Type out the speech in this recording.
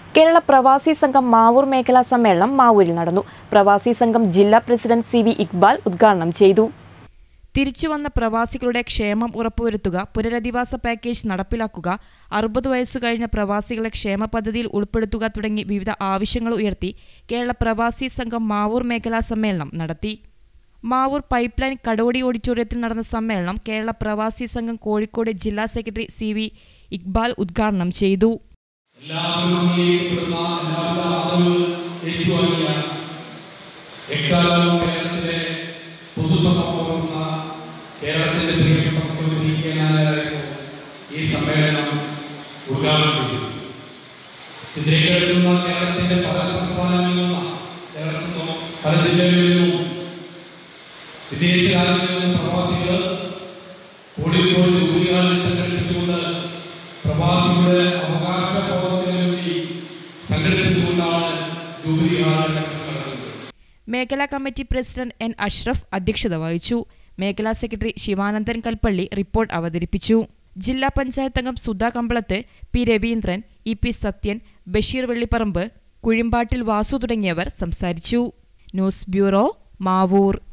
കേരള പ്രവാസി സംഘം മാവൂർ മേഖലാ സമ്മേളനം മാവൂരിൽ നടന്നു പ്രവാസി സംഘം ജില്ലാ പ്രസിഡന്റ് സി വി ഇക്ബാൽ ഉദ്ഘാടനം ചെയ്തു തിരിച്ചുവന്ന പ്രവാസികളുടെ ക്ഷേമം ഉറപ്പുവരുത്തുക പുനരധിവാസ പാക്കേജ് നടപ്പിലാക്കുക അറുപത് വയസ്സു കഴിഞ്ഞ പ്രവാസികളെ ക്ഷേമ പദ്ധതിയിൽ ഉൾപ്പെടുത്തുക തുടങ്ങി വിവിധ ആവശ്യങ്ങൾ ഉയർത്തി കേരള പ്രവാസി സംഘം മാവൂർ മേഖലാ സമ്മേളനം നടത്തി മാവൂർ പൈപ്പ് ലൈൻ കടോടി ഓഡിറ്റോറിയത്തിൽ നടന്ന സമ്മേളനം കേരള പ്രവാസി സംഘം കോഴിക്കോട് ജില്ലാ സെക്രട്ടറി സി വി ഇക്ബാൽ ഉദ്ഘാടനം ചെയ്തു എല്ലാവരും അംഗീകരിക്കപ്പെടുന്ന എല്ലാവരുടെ ആദരവ് ഏറ്റുവാങ്ങിയ എക്കാലവും കേരളത്തിലെ പൊതുസമൂഹമെന്ന കേരളത്തിന്റെ പ്രിയപ്പെട്ട മുഖ്യമന്ത്രി കെ നായനായിരുന്നു ഈ സമ്മേളനം ഉദ്ഘാടനം ചെയ്തു ഇതിലേക്ക് എടുക്കുന്ന കേരളത്തിന്റെ പല സംസ്ഥാനങ്ങളിൽ നിന്നും കേരളത്തിൽ നിന്നും പല ജില്ലകളിൽ നിന്നും വിദേശ രാജ്യങ്ങളിൽ നിന്നും പ്രവാസികൾ കോഴിക്കോട് ജൂലിയാളിൽ സംഘടിപ്പിച്ചുകൊണ്ട് പ്രവാസികളുടെ അവകാശ ബോധത്തിന് വേണ്ടി സംഘടിപ്പിച്ചുകൊണ്ടാണ് ജൂബിലി ഹാളിൽ നടക്കുന്നത് മേഖലാ കമ്മിറ്റി പ്രസിഡന്റ് എൻ അഷ്റഫ് അധ്യക്ഷത വഹിച്ചു മേഖലാ സെക്രട്ടറി ശിവാനന്ദൻ കൽപ്പള്ളി റിപ്പോർട്ട് അവതരിപ്പിച്ചു ജില്ലാ പഞ്ചായത്ത് അംഗം Sudha Kambalath P Raveendran E P Sathyan Basheer Vellipparamba Kuzhimpattil Vasu തുടങ്ങിയവർ സംസാരിച്ചു ന്യൂസ് ബ്യൂറോ മാവൂർ